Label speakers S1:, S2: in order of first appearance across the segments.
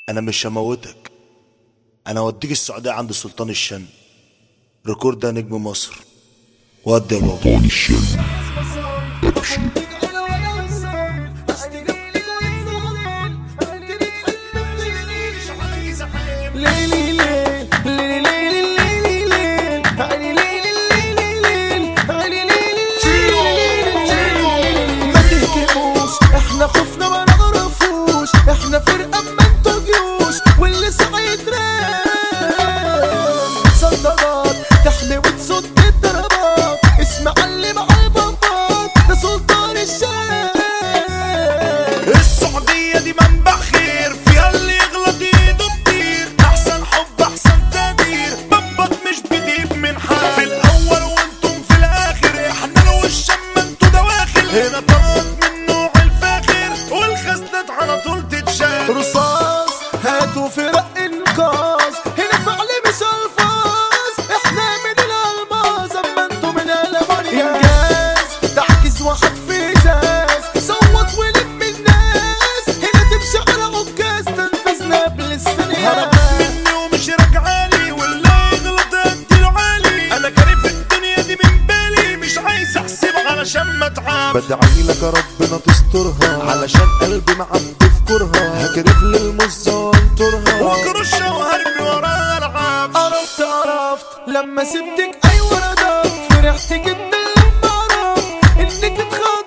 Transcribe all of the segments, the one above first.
S1: انا مش هموتك انا اوديك السعودية عند سلطان الشن ريكورد ده نجم مصر ودي يا بابا
S2: سلطان الشن ابشر
S3: ليلي ليل ليلي ليلي ليلي ليل عيني ليلي ليلي ليل عيني ليلي ليلي ما تهكموش احنا خفنا ما نعرفوش احنا فرقة ما انتوا جيوش واللي سعيد راب صدرات تحمي وتصد الضربات اسمع اللي مع البابات ده سلطان الشام
S1: السعودية دي منبع خير فيها اللي يغلط ايده كتير احسن حب احسن تقدير ببط مش بتجيب من حال في الاول وانتم في الاخر احنا لو الشم انتوا دواخل هنا طلعت من نوع الفاخر والخزنات على طول تتشال
S3: رصاص هاتوا فرق انقاذ هنا فعل مش الفاظ احنا من الالماس اما انتوا من الامونيا انجاز تعكس واحد في ازاز صوت ولم الناس هنا تمشي على عكاز تنفذنا بالثانية
S1: هرب مني ومش راجعالي واللي يغلط اديله عالي انا كارف الدنيا دي من بالي مش عايز احسب علشان ما اتعب
S4: بدعي لك يا ربنا تسترها علشان قلبي معبي في كرها هكرف للمزة وانطرها
S1: وكرشه وهرمي ورا العاب
S3: عرفت عرفت لما سبتك ايوه ندمت فرحت جدا لما عرفت انك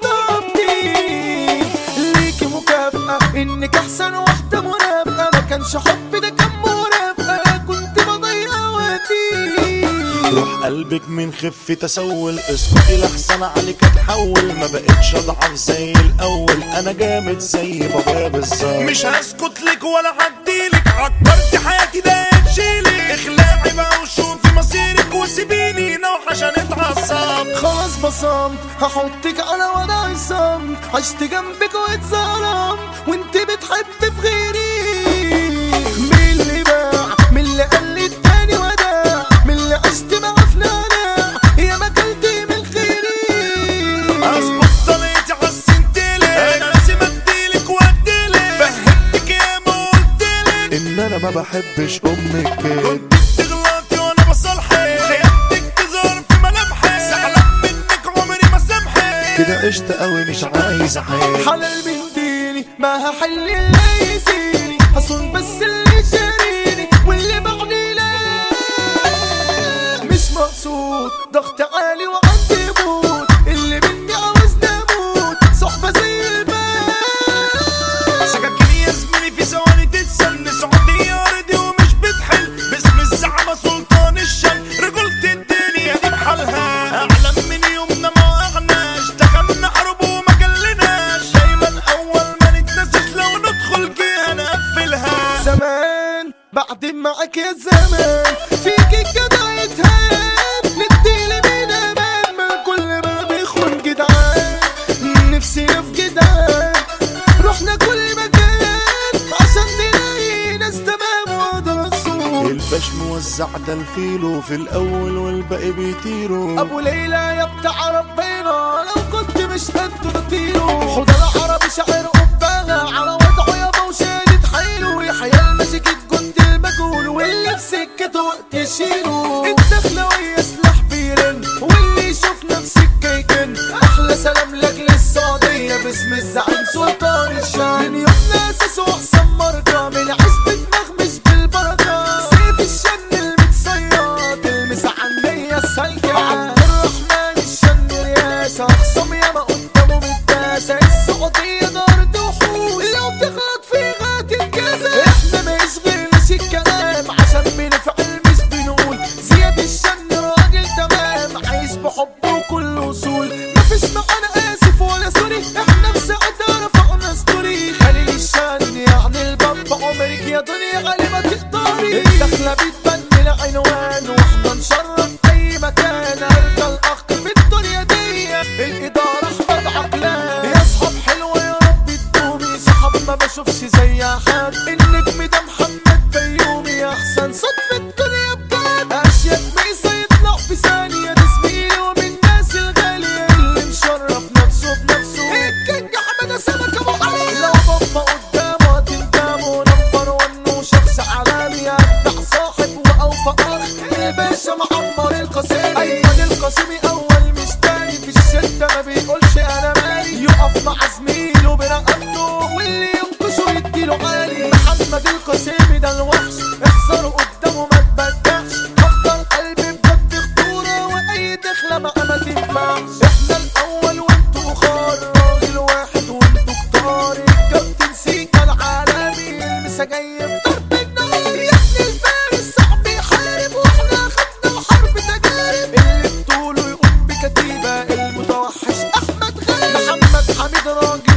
S3: اتخطبتي ليكي مكافأة انك احسن واحدة منافقة ما كانش حب ده كان مرافقة كنت بضيع وقتي
S1: روح قلبك من خف تسول اسكتي لحسن عليك اتحول ما بقتش اضعف زي الاول انا جامد زي بابايا بالظبط مش هسكت لك ولا عديلك عطرت حياتي ده تشيلي اخلعي بقى وشوفي مصيرك وسيبيني نوح عشان اتعصب
S3: خلاص بصمت هحطك على وضع صمت عشت جنبك واتظلم وانت بتحب في غيري مين اللي باع مين اللي قال لي التاني وداع مين اللي عشت معاه في نعناع يا ما كلتي من خيري
S1: اظبط طليتي حسنتلك انا لازم اديلك واديلك فهمتك يا ما قلتلك
S4: ان انا ما بحبش امك
S1: كنت بتغلطي وانا بصالحك خيانتك تظهر في ملامحك زعلان منك عمري ما سامحك
S4: كده قشطة قوي مش عايز احب
S3: حلال بنتيني ما هحل اللي يسيني هصون بس اللي شاريني واللي بعدي لا مش مقصود ضغط عالي وعندي موت اللي مني عاوز نموت صحبة زي الباب
S1: سكاكين يا زميلي في ثواني تتسن سعودية ارضي ومش بتحل باسم الزعمة سلطان الشن رجولة الدنيا دي بحالها اعلم من يومنا ما وقعناش دخلنا حرب وما جلناش دايما اول ما نتنسش لو ندخل جهة نقفلها
S3: زمان بعد معك يا زمان فيك الجدع يتهان نديلي من امان من كل ما بيخون جدعان نفسي في جدعان رحنا كل مكان عشان نلاقي ناس تمام وده الصوت
S4: الباش موزع ده الفيلو في الاول والباقي بيطيروا
S3: ابو ليلى يا بتاع ربنا لو كنت مش قد بطيره حوض العربي شاعر قبها على وضعه يابا وشادد حيله يحيى المسك الجند المجهول واللي في سكته وقت يشيله الدخلة وهي سلاح بيرن واللي يشوف نفسك كيكن احلى سلام لك للسعودية باسم الزعيم سلطان الشام من يومنا اساسه احسن مرجع من عزبة مغمش بالبركة سيف الشن المتصياد المس عنية السلكة عبد الرحمن الشن رياسة اخصم ياما قدامه متداسة السعودية دار دحوش لو بتغلط في غات الكذا احنا ما يشغلناش الكلام عشان بنفعل مش بنقول زياد الشن راجل تمام عايش بحب وكل وصول مفيش معانا اسف ولا سوري احنا بساعتها رفعنا ستوري خليل الشان يعني الباب عمرك يا دنيا غالبا تقدري الدخلة بتبان من عنوان واحنا نشرف اي مكان ارجى الاخ في الدنيا دي الادارة احمد يقف مع زميله برقبته واللي ينكشه يديله عالي محمد القاسمي ده الوحش اخسروا قدامه ما تبدعش افضل قلبي بجد خطوره واي دخله معاه ما تنفعش احنا الاول وانتوا خار راجل واحد وانتوا كتار الكابتن سيكا العالمي المسا جاي بضرب النار يا ابن الفارس صعب يحارب واحنا خدنا حرب تجارب اللي بطوله يقوم بكتيبه المتوحش احمد غالي محمد حميد راجل